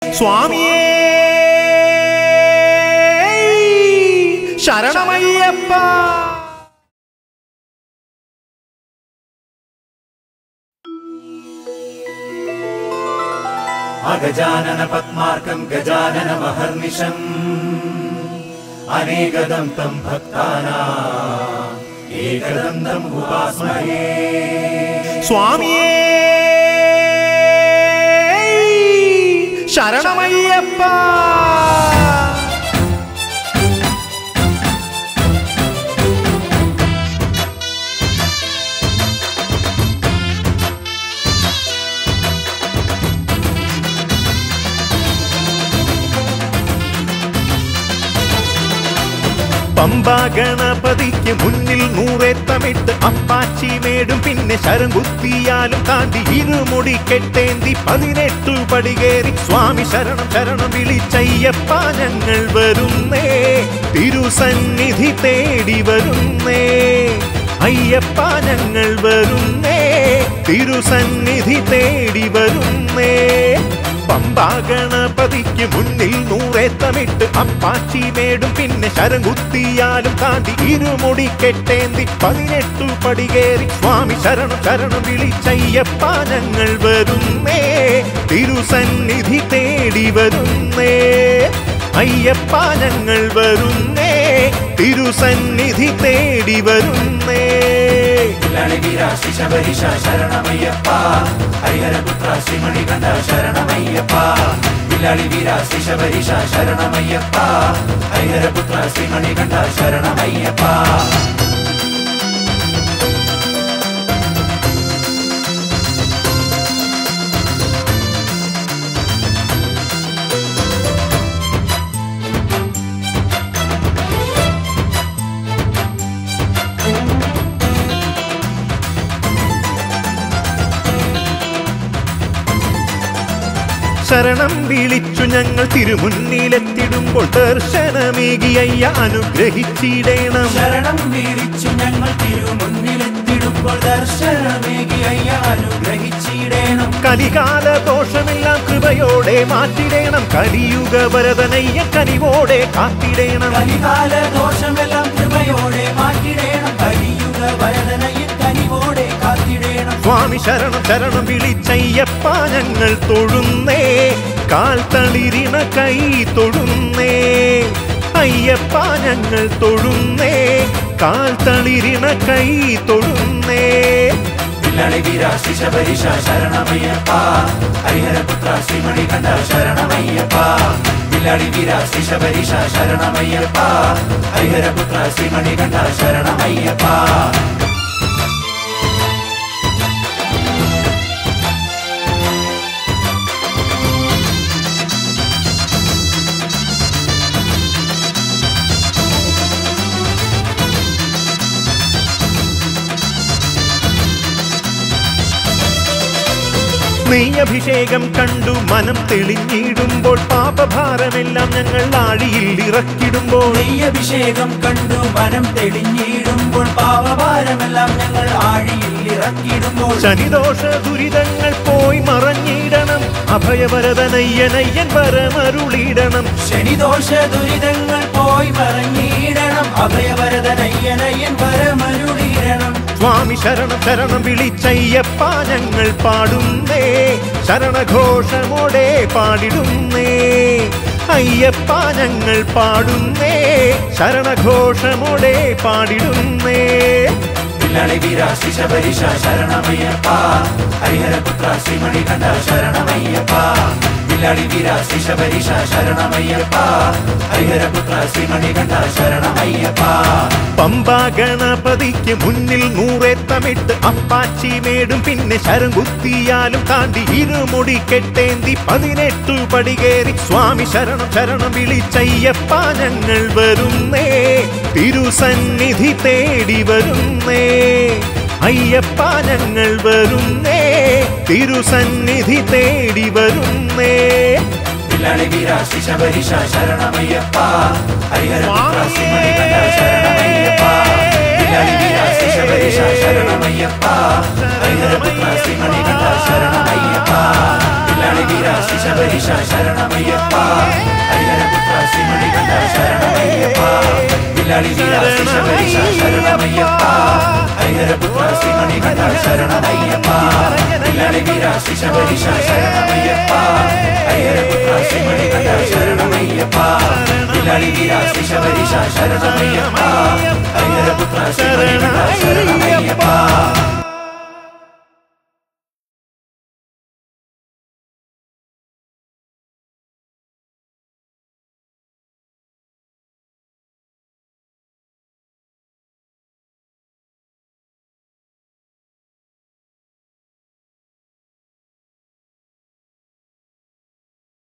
സ്വാമിയേ ശരണമയ്യപ്പ അഗജാനന പത്മാർക്കം ഗജാനന മഹർനിശം അനേകദം തം ഭക്താനാ ഏകദന്തം ഉപാസ്മഹേ സ്വാമിയേ ശരണമയ്യപ്പ പമ്പാ ഗണപതിക്ക് മുന്നിൽ നൂറേത്തമിട്ട് അപ്പാച്ചി മേടും പിന്നെ ശരം കുത്തിയാലും താണ്ടി ഇരുമുടി കെട്ടേന്തി പതിനെട്ടു പടികേറി സ്വാമി ശരണം ശരണം വിളിച്ചയ്യപ്പ ഞങ്ങൾ വരുന്നേ തിരുസന്നിധി തേടി വരുന്നേ അയ്യപ്പ ഞങ്ങൾ വരുന്നേ തിരുസന്നിധി തേടി വരുന്നേ പമ്പാ ഗണപതിക്ക് മുന്നിൽ നൂറേത്തമിട്ട് അപ്പാച്ചി മേടും പിന്നെ ശരം കുത്തിയാലും താണ്ടി ഇരുമുടി കെട്ടേന്തി പതിനെട്ടു പടികേറി സ്വാമി ശരണം ശരണം വിളിച്ചയ്യപ്പ ഞങ്ങൾ വരുന്നേ തിരുസന്നിധി തേടി വരുന്നേ അയ്യപ്പ ഞങ്ങൾ വരുന്നേ തിരുസന്നിധി തേടി വരുന്നേ ലളിവിരാശി ശബരിശ ശരണമയ്യപ്പ ഹരിഹരപുത്ര ശ്രീമണികണ്ഠ ശരണമയ്യപ്പ വില്ലാളി വീരാശി ശബരിശ ശരണമയ്യപ്പ ഹരിഹരപുത്ര ശ്രീമണികണ്ഠ ശരണമയ്യപ്പ ശരണം വിളിച്ചു ഞങ്ങൾ തിരുമുന്നിലെത്തിടുമ്പോൾ ദർശനമേകിയയ്യ അനുഗ്രഹിച്ചിടേണം ശരണം വീരിച്ചു ഞങ്ങൾ തിരുമുന്നിലെത്തിടുമ്പോൾ ദർശനമേകി അയ്യ അനുഗ്രഹിച്ചിടേണം കലികാല ദോഷമെല്ലാം കൃപയോടെ മാറ്റിടേണം കലിയുഗ വരതനയ്യ കനിവോടെ കാത്തിടേണം കലികാല ദോഷമെല്ലാം കൃപയോടെ മാറ്റിടേണം കലിയുഗ വരദനയിൽ കനിവോടെ കാത്തിടേണം സ്വാമി ശരണം ശരണം വിളിച്ചയ്യപ്പ ഞങ്ങൾ തൊഴുന്നേ കാൽ തളിരിണ കൈ തൊഴുന്നേ അയ്യപ്പ ഞങ്ങൾ തൊഴുന്നേ കാൽ തളിരിണ കൈ തൊഴുന്നേ വില്ലാളി വീരാശി ശബരിശ ശരണമയ്യപ്പ ഹരിഹരപുത്ര ശ്രീമണികണ്ഠ ശരണമയ്യപ്പ വില്ലാളി വീരാശി ശബരിശ ശരണമയ്യപ്പ ഹരിഹരപുത്ര ശ്രീമണികണ്ഠ ശരണമയ്യപ്പ നെയ്യഭിഷേകം കണ്ടു മനം തെളിഞ്ഞിടുമ്പോൾ പാപഭാരമെല്ലാം ഞങ്ങൾ ആഴിയിൽ ഇറക്കിടുമ്പോൾ നെയ്യഭിഷേകം കണ്ടു മനം തെളിഞ്ഞിടുമ്പോൾ പാവഭാരമെല്ലാം ഞങ്ങൾ ആഴിയിൽ ഇറക്കിടുമ്പോൾ ശനിദോഷ ദുരിതങ്ങൾ പോയി മറഞ്ഞിടണം അഭയവരതനയ്യനയ്യൻ വരമരുളിടണം ശനിദോഷ ദുരിതങ്ങൾ പോയി മറഞ്ഞിടണം അഭയവരദനയ്യനയ്യൻ വരമരുളിടണം സ്വാമി ശരണം ശരണം വിളിച്ചയ്യപ്പ ഞങ്ങൾ പാടുന്നേ ശരണഘോഷമോടെ പാടിടുന്നേ അയ്യപ്പ ഞങ്ങൾ പാടുന്നേ ശരണഘോഷമോടെ പാടിടുന്നേ വില്ലാളി വീരാശി ശബരിശ ശരണമയ്യപ്പ ഹരിഹരപുത്ര ശ്രീമണികണ്ഠ ശരണമയ്യപ്പ വില്ലാളി വീരാശി ശബരിശ ശരണമയ്യപ്പ ഹരിഹരപുത്ര ശ്രീമണികണ്ഠ ശരണമയ്യപ്പ പമ്പാ ഗണപതിക്ക് മുന്നിൽ നൂറേത്തമിട്ട് അപ്പാച്ചി മേടും പിന്നെ ശരം കുത്തിയാലും താണ്ടി ഇരുമുടി കെട്ടേന്തി പതിനെട്ടു പടികേറി സ്വാമി ശരണം ശരണം വിളിച്ചയ്യപ്പ ഞങ്ങൾ വരുന്നേ തിരുസന്നിധി തേടി വരുന്നേ അയ്യപ്പ ഞങ്ങൾ വരുന്നേ തിരുസന്നിധി തേടി വരുന്നേ വില്ലാളി വീരാശി ശബരിശ ശരണമയ്യപ്പ ഹരിഹരപുത്ര ശ്രീമണികണ്ഠ ശരണമയ്യപ്പ വില്ലാളി വീരാശി ശബരിശ ശരണമയ്യപ്പ ഹരിഹരപുത്ര ശ്രീമണികണ്ഠ ശരണമയ്യപ്പ വില്ലാളി വീരാശി ശബരിശ ശബരിശ ശരണമയ്യപ്പ ഹരിഹരപുത്ര ശ്രീമണികണ്ഠ ശരണമയ്യപ്പ വില്ലാളി വീര ശ്രീ ശബരിശ ശരണമയ്യപ്പ ഹരിഹരപുത്ര ശ്രീമണികണ്ഠ ശരണമയ്യപ്പ വില്ലാളി വീര ശ്രീ ശബരിശ ശരണമയ്യപ്പ ഹരിഹരപുത്ര ശ്രീമണികണ്ഠ ശരണമയ്യപ്പ വില്ലാളി വീര ശ്രീ ശബരിശ ശരണമയ്യപ്പ ഹരിഹരപുത്ര ശ്രീമണികണ്ഠ ശരണമയ്യപ്പ